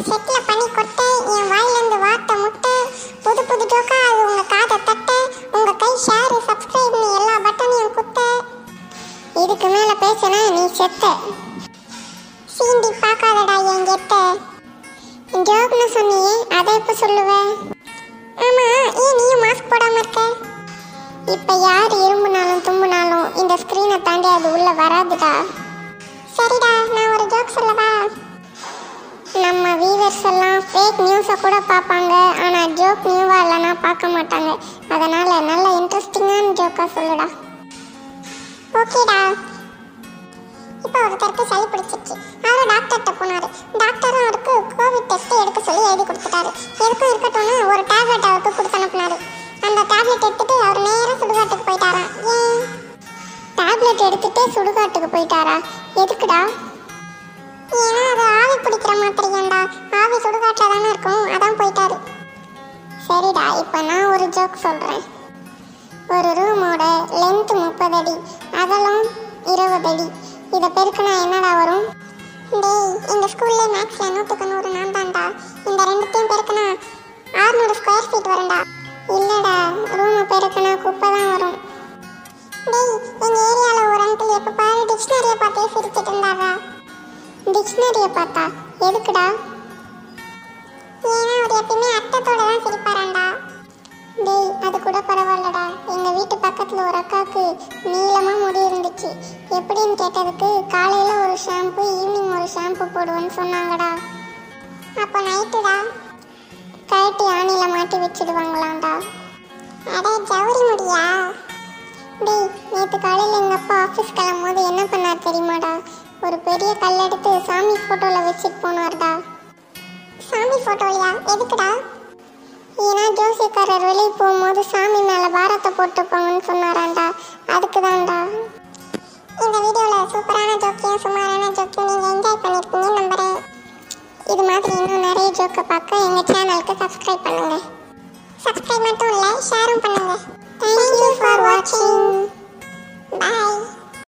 செட்ல பண்ணி கொட்ட என் வாயிலிருந்து வார்த்தை முட்டை புது புது ஜோக்கா அது உங்க காதை தட்ட உங்க கை ஷேர் சப்ஸ்கிரைப் எல்லா பட்டனையும் குத்த இதுக்கு மேல பேசினா நீ செத்த சீண்டி பார்க்காதடா என் கெட்ட ஜோக்னு சொன்னியே அதை எப்ப சொல்லுவ ஆமா ஏன் நீயும் மாஸ்க் போடாம இருக்க இப்ப யார் இரும்புனாலும் தும்புனாலும் இந்த ஸ்கிரீனை தாண்டி அது உள்ள வராதுடா சரிடா நான் ஒரு ஜோக் சொல்லவா நம்ம வீவர்ஸ் எல்லாம் ஃபேக் நியூஸை கூட பார்ப்பாங்க ஆனால் ஜோக் நியூவா இல்லைன்னா பார்க்க மாட்டாங்க அதனால நல்ல இன்ட்ரெஸ்டிங்கான ஜோக்கா சொல்லுடா ஓகேடா இப்போ ஒருத்தருக்கு சளி பிடிச்சிருச்சு அவரு டாக்டர்கிட்ட போனாரு டாக்டரும் அவருக்கு கோவிட் டெஸ்ட் எடுக்க சொல்லி எழுதி கொடுத்துட்டாரு எதுக்கும் இருக்கட்டும்னு ஒரு டேப்லெட் அவருக்கு கொடுத்து அனுப்புனாரு அந்த டேப்லெட் எடுத்துட்டு அவர் நேரா சுடுகாட்டுக்கு போயிட்டாராம் ஏன் டேப்லெட் எடுத்துட்டு சுடுகாட்டுக்கு போயிட்டாரா எதுக்குடா ஏன்னா அது ஆவி பிடிக்கிற மாத்திரையாண்டா ஆவி சுடுகாட்டில் தானே இருக்கும் அதான் போயிட்டாரு சரிடா இப்போ நான் ஒரு ஜோக் சொல்கிறேன் ஒரு ரூமோட லென்த் முப்பது அடி அகலம் இருபது அடி இதை பெருக்குனா என்னடா வரும் டேய் எங்கள் ஸ்கூல்ல மேக்ஸில் நூற்றுக்கு நூறு நான் தான்டா இந்த ரெண்டுத்தையும் பெருக்குனா ஆறுநூறு ஸ்கொயர் ஃபீட் வரும்டா இல்லைடா ரூமை பெருக்குனா குப்பை தான் வரும் டேய் எங்கள் ஏரியாவில் ஒரு அங்கிள் எப்போ பாரு டிக்ஷனரியை பார்த்தே சிரிச்சிட்டு இருந்தாரா டிக்ஷனரியை பார்த்தா எதுக்குடா ஏன்னா அவர் எப்பயுமே அர்த்தத்தோட தான் சிரிப்பாராண்டா டேய் அது கூட பரவாயில்லடா எங்க வீட்டு பக்கத்துல ஒரு அக்காவுக்கு நீளமா முடி இருந்துச்சு எப்படின்னு கேட்டதுக்கு காலையில ஒரு ஷாம்பு ஈவினிங் ஒரு ஷாம்பு போடுவேன்னு சொன்னாங்கடா அப்போ நைட்டுடா கழட்டி ஆணில மாட்டி வச்சிடுவாங்களாம்டா அட ஜவுரி முடியா டேய் நேற்று காலையில் எங்கள் அப்பா ஆஃபீஸ் கிளம்பும்போது என்ன பண்ணார் தெரியுமாடா ஒரு பெரிய கல் எடுத்து சாமி ஃபோட்டோவில் வச்சுட்டு போனார்டா சாமி ஃபோட்டோலையா எதுக்குடா ஏன்னா ஜோசியக்காரர் வெளியே போகும்போது சாமி மேலே பாரத்தை போட்டு போங்கன்னு சொன்னாராண்டா அதுக்கு தான்டா இந்த வீடியோவில் சூப்பரான ஜோக்கியம் சுமாரான